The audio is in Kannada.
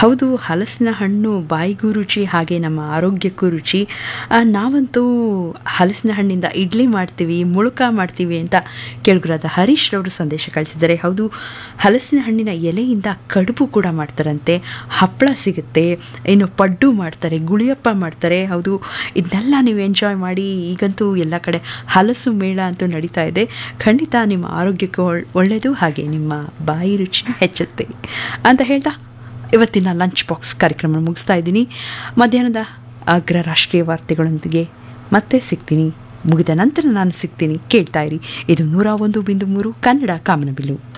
ಹೌದು ಹಲಸಿನ ಹಣ್ಣು ಬಾಯಿಗೂ ರುಚಿ ಹಾಗೆ ನಮ್ಮ ಆರೋಗ್ಯಕ್ಕೂ ರುಚಿ ಆ, ನಾವಂತೂ ಹಲಸಿನ ಹಣ್ಣಿಂದ ಇಡ್ಲಿ ಮಾಡ್ತೀವಿ ಮುಳುಕ ಮಾಡ್ತೀವಿ ಅಂತ ಕೇಳುಗರಾದ ಹರೀಶ್ ರವರು ಸಂದೇಶ ಕಳಿಸಿದ್ದಾರೆ ಹೌದು ಹಲಸಿನ ಹಣ್ಣಿನ ಎಲೆಯಿಂದ ಕಡುಬು ಕೂಡ ಮಾಡ್ತಾರಂತೆ ಹಪ್ಪಳ ಸಿಗುತ್ತೆ ಇನ್ನು ಪಡ್ಡು ಮಾಡ್ತಾರೆ ಗುಳಿಯಪ್ಪ ಮಾಡ್ತಾರೆ ಹೌದು ಇದನ್ನೆಲ್ಲ ನೀವು ಎಂಜಾಯ್ ಮಾಡಿ ಈಗಂತೂ ಎಲ್ಲ ಕಡೆ ಹಲಸು ಮೇಳ ಅಂತೂ ನಡೀತಾ ಇದೆ ಖಂಡಿತ ನಿಮ್ಮ ಆರೋಗ್ಯಕ್ಕೆ ಒಳ್- ಒಳ್ಳೆಯದು ಹಾಗೆ ನಿಮ್ಮ ಬಾಯಿ ರುಚಿನೂ ಹೆಚ್ಚುತ್ತೆ ಅಂತ ಹೇಳ್ತಾ ಇವತ್ತಿನ ಲಂಚ್ ಬಾಕ್ಸ್ ಕಾರ್ಯಕ್ರಮ ಮುಗಿಸ್ತಾ ಇದ್ದೀನಿ ಮಧ್ಯಾಹ್ನದ ಅಗ್ರ ರಾಷ್ಟ್ರೀಯ ವಾರ್ತೆಗಳೊಂದಿಗೆ ಮತ್ತೆ ಸಿಗ್ತೀನಿ ಮುಗಿದ ನಂತರ ನಾನು ಸಿಗ್ತೀನಿ ಕೇಳ್ತಾ ಇರಿ ಇದು ನೂರ ಒಂದು ಬಿಂದು ಮೂರು ಕನ್ನಡ ಕಾಮನಬಿಲ್ಲು